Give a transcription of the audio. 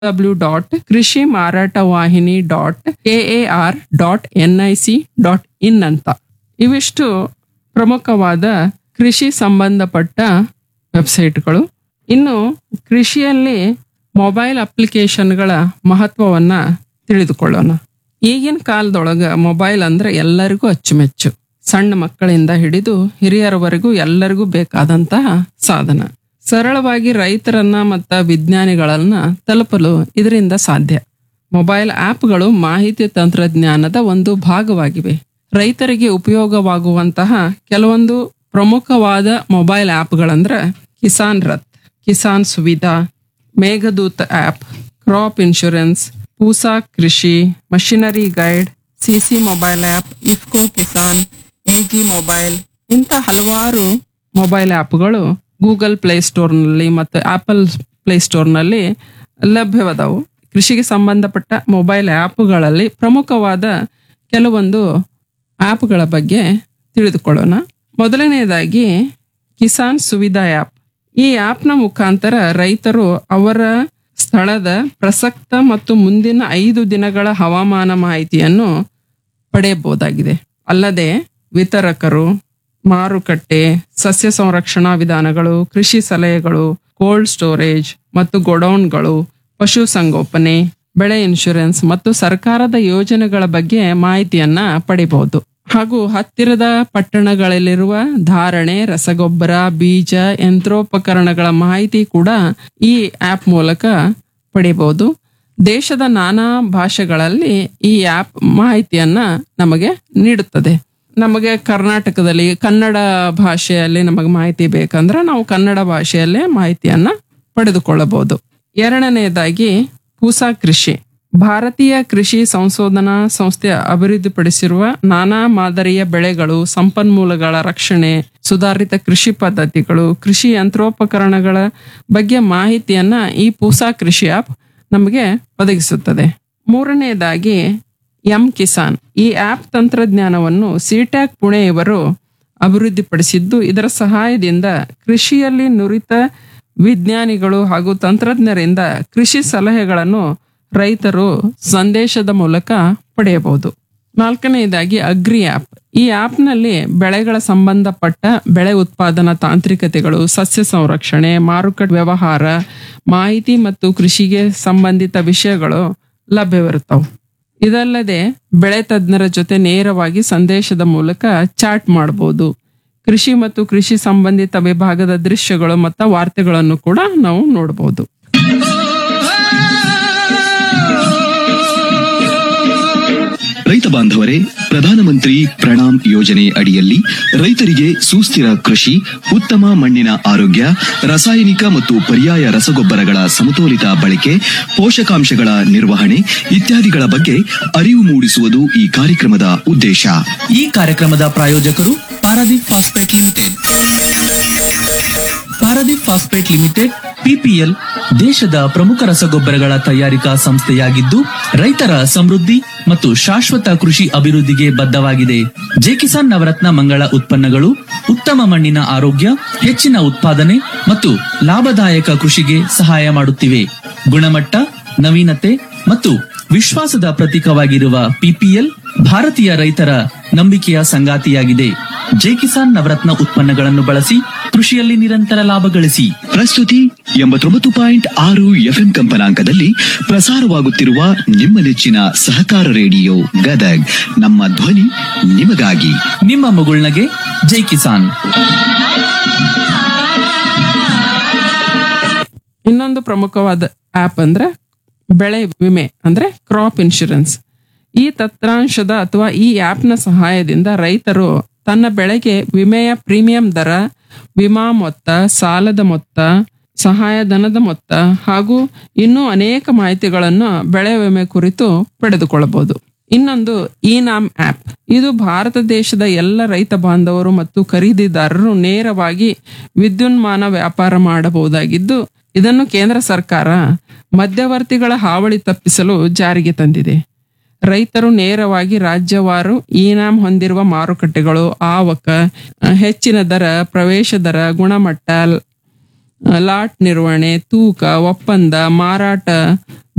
W dot Krishi Marata Vahini dot K A R dot N I C dot in ಅಂತ ಇವಿಷ್ಟು ಪ್ರಮುಖವಾದ ಕೃಷಿ ಸಂಬಂಧಪಟ್ಟ ವೆಬ್ಸೈಟ್ಗಳು ಇನ್ನು ಕೃಷಿಯಲ್ಲಿ ಮೊಬೈಲ್ ಅಪ್ಲಿಕೇಶನ್ಗಳ ಮಹತ್ವವನ್ನ ತಿಳಿದುಕೊಳ್ಳೋಣ ಈಗಿನ ಕಾಲದೊಳಗ ಮೊಬೈಲ್ ಅಂದ್ರೆ ಎಲ್ಲರಿಗೂ ಅಚ್ಚುಮೆಚ್ಚು ಸಣ್ಣ ಮಕ್ಕಳಿಂದ ಹಿಡಿದು ಹಿರಿಯರವರೆಗೂ ಎಲ್ಲರಿಗೂ ಬೇಕಾದಂತಹ ಸಾಧನ ಸರಳವಾಗಿ ರೈತರನ್ನ ಮತ್ತು ವಿಜ್ಞಾನಿಗಳನ್ನ ತಲುಪಲು ಇದರಿಂದ ಸಾಧ್ಯ ಮೊಬೈಲ್ ಆಪ್ಗಳು ಮಾಹಿತಿ ತಂತ್ರಜ್ಞಾನದ ಒಂದು ಭಾಗವಾಗಿವೆ ರೈತರಿಗೆ ಉಪಯೋಗವಾಗುವಂತಹ ಕೆಲವೊಂದು ಪ್ರಮುಖವಾದ ಮೊಬೈಲ್ ಆಪ್ಗಳಂದ್ರೆ Kisan Rath Kisan Suvidha Meghdoot app crop insurance Pusa Krishi machinery guide CC mobile app IFFCO Kisan AG mobile ಇಂಥ ಹಲವಾರು ಮೊಬೈಲ್ ಆಪ್ಗಳು ಗೂಗಲ್ ಪ್ಲೇಸ್ಟೋರ್ನಲ್ಲಿ ಮತ್ತು ಆಪಲ್ ಪ್ಲೇಸ್ಟೋರ್ನಲ್ಲಿ ಲಭ್ಯವದವು ಕೃಷಿಗೆ ಸಂಬಂಧಪಟ್ಟ ಮೊಬೈಲ್ ಆ್ಯಪ್ಗಳಲ್ಲಿ ಪ್ರಮುಖವಾದ ಕೆಲವೊಂದು ಆ್ಯಪ್ಗಳ ಬಗ್ಗೆ ತಿಳಿದುಕೊಳ್ಳೋಣ ಮೊದಲನೆಯದಾಗಿ ಕಿಸಾನ್ ಸುವಿಧಾ ಆ್ಯಪ್ ಈ ಆ್ಯಪ್ನ ಮುಖಾಂತರ ರೈತರು ಅವರ ಸ್ಥಳದ ಪ್ರಸಕ್ತ ಮತ್ತು ಮುಂದಿನ ಐದು ದಿನಗಳ ಹವಾಮಾನ ಮಾಹಿತಿಯನ್ನು ಪಡೆಯಬಹುದಾಗಿದೆ ಅಲ್ಲದೆ ವಿತರಕರು ಮಾರುಕಟ್ಟೆ ಸಸ್ಯ ಸಂರಕ್ಷಣಾ ವಿಧಾನಗಳು ಕೃಷಿ ಸಲಹೆಗಳು ಕೋಲ್ಡ್ ಸ್ಟೋರೇಜ್ ಮತ್ತು ಗೋಡೌನ್ಗಳು ಪಶುಸಂಗೋಪನೆ ಬೆಳೆ ಇನ್ಶೂರೆನ್ಸ್ ಮತ್ತು ಸರ್ಕಾರದ ಯೋಜನೆಗಳ ಬಗ್ಗೆ ಮಾಹಿತಿಯನ್ನ ಪಡಿಬಹುದು ಹಾಗೂ ಹತ್ತಿರದ ಪಟ್ಟಣಗಳಲ್ಲಿರುವ ಧಾರಣೆ ರಸಗೊಬ್ಬರ ಬೀಜ ಯಂತ್ರೋಪಕರಣಗಳ ಮಾಹಿತಿ ಕೂಡ ಈ ಆಪ್ ಮೂಲಕ ಪಡಿಬಹುದು ದೇಶದ ನಾನಾ ಭಾಷೆಗಳಲ್ಲಿ ಈ ಆಪ್ ಮಾಹಿತಿಯನ್ನ ನಮಗೆ ನೀಡುತ್ತದೆ ನಮಗೆ ಕರ್ನಾಟಕದಲ್ಲಿ ಕನ್ನಡ ಭಾಷೆಯಲ್ಲಿ ನಮಗೆ ಮಾಹಿತಿ ಬೇಕಂದ್ರೆ ನಾವು ಕನ್ನಡ ಭಾಷೆಯಲ್ಲೇ ಮಾಹಿತಿಯನ್ನ ಪಡೆದುಕೊಳ್ಳಬಹುದು ಎರಡನೆಯದಾಗಿ ಪೂಸಾ ಕೃಷಿ ಭಾರತೀಯ ಕೃಷಿ ಸಂಶೋಧನಾ ಸಂಸ್ಥೆ ಅಭಿವೃದ್ಧಿಪಡಿಸಿರುವ ನಾನಾ ಮಾದರಿಯ ಬೆಳೆಗಳು ಸಂಪನ್ಮೂಲಗಳ ರಕ್ಷಣೆ ಸುಧಾರಿತ ಕೃಷಿ ಪದ್ಧತಿಗಳು ಕೃಷಿ ಯಂತ್ರೋಪಕರಣಗಳ ಬಗ್ಗೆ ಮಾಹಿತಿಯನ್ನ ಈ ಪೂಸಾ ಕೃಷಿ ಆಪ್ ನಮಗೆ ಒದಗಿಸುತ್ತದೆ ಮೂರನೆಯದಾಗಿ ಎಂ ಕಿಸಾನ್ ಈ ಆಪ್ ತಂತ್ರಜ್ಞಾನವನ್ನು ಸಿಟ್ಯಾಕ್ ಪುಣೆ ಇವರು ಅಭಿವೃದ್ಧಿಪಡಿಸಿದ್ದು ಇದರ ಸಹಾಯದಿಂದ ಕೃಷಿಯಲ್ಲಿ ನುರಿತ ವಿಜ್ಞಾನಿಗಳು ಹಾಗೂ ತಂತ್ರಜ್ಞರಿಂದ ಕೃಷಿ ಸಲಹೆಗಳನ್ನು ರೈತರು ಸಂದೇಶದ ಮೂಲಕ ಪಡೆಯಬಹುದು ನಾಲ್ಕನೆಯದಾಗಿ ಅಗ್ರಿ ಆಪ್ ಈ ಆಪ್ನಲ್ಲಿ ಬೆಳೆಗಳ ಸಂಬಂಧಪಟ್ಟ ಬೆಳೆ ಉತ್ಪಾದನಾ ತಾಂತ್ರಿಕತೆಗಳು ಸಸ್ಯ ಸಂರಕ್ಷಣೆ ಮಾರುಕಟ್ಟೆ ವ್ಯವಹಾರ ಮಾಹಿತಿ ಮತ್ತು ಕೃಷಿಗೆ ಸಂಬಂಧಿತ ವಿಷಯಗಳು ಲಭ್ಯವಿರುತ್ತವೆ ಇದಲ್ಲದೆ ಬೆಳೆ ತಜ್ಞರ ಜೊತೆ ನೇರವಾಗಿ ಸಂದೇಶದ ಮೂಲಕ ಚಾಟ್ ಮಾಡಬಹುದು ಕೃಷಿ ಮತ್ತು ಕೃಷಿ ಸಂಬಂಧಿತ ವಿಭಾಗದ ದೃಶ್ಯಗಳು ಮತ್ತು ವಾರ್ತೆಗಳನ್ನು ಕೂಡ ನಾವು ನೋಡಬಹುದು ರೈತ ಬಾಂಧವರೇ ಪ್ರಧಾನಮಂತ್ರಿ ಪ್ರಣಾಮ್ ಯೋಜನೆ ಅಡಿಯಲ್ಲಿ ರೈತರಿಗೆ ಸುಸ್ಥಿರ ಕೃಷಿ ಉತ್ತಮ ಮಣ್ಣಿನ ಆರೋಗ್ಯ ರಾಸಾಯನಿಕ ಮತ್ತು ಪರ್ಯಾಯ ರಸಗೊಬ್ಬರಗಳ ಸಮತೋಲಿತ ಬಳಕೆ ಪೋಷಕಾಂಶಗಳ ನಿರ್ವಹಣೆ ಇತ್ಯಾದಿಗಳ ಬಗ್ಗೆ ಅರಿವು ಮೂಡಿಸುವುದು ಈ ಕಾರ್ಯಕ್ರಮದ ಉದ್ದೇಶ ಈ ಕಾರ್ಯಕ್ರಮದ ಪ್ರಾಯೋಜಕರು Paradeep phosphate limited Paradeep phosphate limited PPL ದೇಶದ ಪ್ರಮುಖ ರಸಗೊಬ್ಬರಗಳ ತಯಾರಿಕಾ ಸಂಸ್ಥೆಯಾಗಿದ್ದು ರೈತರ ಸಮೃದ್ಧಿ ಮತ್ತು ಶಾಶ್ವತ ಕೃಷಿ ಅಭಿವೃದ್ಧಿಗೆ ಬದ್ಧವಾಗಿದೆ ಜೆ ಕಿಸಾನ್ ನವರತ್ನ ಮಂಗಳ ಉತ್ಪನ್ನಗಳು ಉತ್ತಮ ಮಣ್ಣಿನ ಆರೋಗ್ಯ ಹೆಚ್ಚಿನ ಉತ್ಪಾದನೆ ಮತ್ತು ಲಾಭದಾಯಕ ಕೃಷಿಗೆ ಸಹಾಯ ಮಾಡುತ್ತಿವೆ ಗುಣಮಟ್ಟ ನವೀನತೆ ಮತ್ತು ವಿಶ್ವಾಸದ ಪ್ರತೀಕವಾಗಿರುವ ಪಿಪಿಎಲ್ ಭಾರತೀಯ ರೈತರ ನಂಬಿಕೆಯ ಸಂಗಾತಿಯಾಗಿದೆ ಜೆ ಕಿಸಾನ್ ನವರತ್ನ ಉತ್ಪನ್ನಗಳನ್ನು ಬಳಸಿ ಕೃಷಿಯಲ್ಲಿ ನಿರಂತರ ಲಾಭ ಗಳಿಸಿ ಪ್ರಸ್ತುತಿ ಎಂಬತ್ತೊಂಬತ್ತು ಪಾಯಿಂಟ್ ಆರು ಎಫ್ಎಂ ಕಂಪನಾಂಕದಲ್ಲಿ ಪ್ರಸಾರವಾಗುತ್ತಿರುವ ನಿಮ್ಮ ನೆಚ್ಚಿನ ಸಹಕಾರ ರೇಡಿಯೋ ಗದಗ್ ನಮ್ಮ ಧ್ವನಿ ನಿಮಗಾಗಿ ನಿಮ್ಮ ಮಗುಳ್ನಗೆ ಜೈ ಕಿಸಾನ್ ಇನ್ನೊಂದು ಪ್ರಮುಖವಾದ ಆಪ್ ಅಂದ್ರೆ ಬೆಳೆ ವಿಮೆ ಅಂದ್ರೆ ಕ್ರಾಪ್ ಇನ್ಶೂರೆನ್ಸ್ ಈ ತಂತ್ರಾಂಶದ ಅಥವಾ ಈ ಆಪ್ನ ಸಹಾಯದಿಂದ ರೈತರು ತನ್ನ ಬೆಳೆಗೆ ವಿಮೆಯ ಪ್ರೀಮಿಯಂ ದರ ವಿಮಾ ಮೊತ್ತ ಸಾಲದ ಮೊತ್ತ ಸಹಾಯಧನದ ಮೊತ್ತ ಹಾಗೂ ಇನ್ನೂ ಅನೇಕ ಮಾಹಿತಿಗಳನ್ನು ಬೆಳೆ ವಿಮೆ ಕುರಿತು ಪಡೆದುಕೊಳ್ಳಬಹುದು ಇನ್ನೊಂದು ಈ ನಾಮ್ ಆಪ್ ಇದು ಭಾರತ ದೇಶದ ಎಲ್ಲ ರೈತ ಬಾಂಧವರು ಮತ್ತು ಖರೀದಿದಾರರು ನೇರವಾಗಿ ವಿದ್ಯುನ್ಮಾನ ವ್ಯಾಪಾರ ಮಾಡಬಹುದಾಗಿದ್ದು ಇದನ್ನು ಕೇಂದ್ರ ಸರ್ಕಾರ ಮಧ್ಯವರ್ತಿಗಳ ಹಾವಳಿ ತಪ್ಪಿಸಲು ಜಾರಿಗೆ ತಂದಿದೆ ರೈತರು ನೇರವಾಗಿ ರಾಜ್ಯವಾರು ಇನಾಮ್ ಹೊಂದಿರುವ ಮಾರುಕಟ್ಟೆಗಳು ಆವಕ ಅಹ್, ಹೆಚ್ಚಿನ ದರ ಪ್ರವೇಶ ದರ ಗುಣಮಟ್ಟ ಲಾಟ್ ನಿರ್ವಹಣೆ ತೂಕ ಒಪ್ಪಂದ ಮಾರಾಟ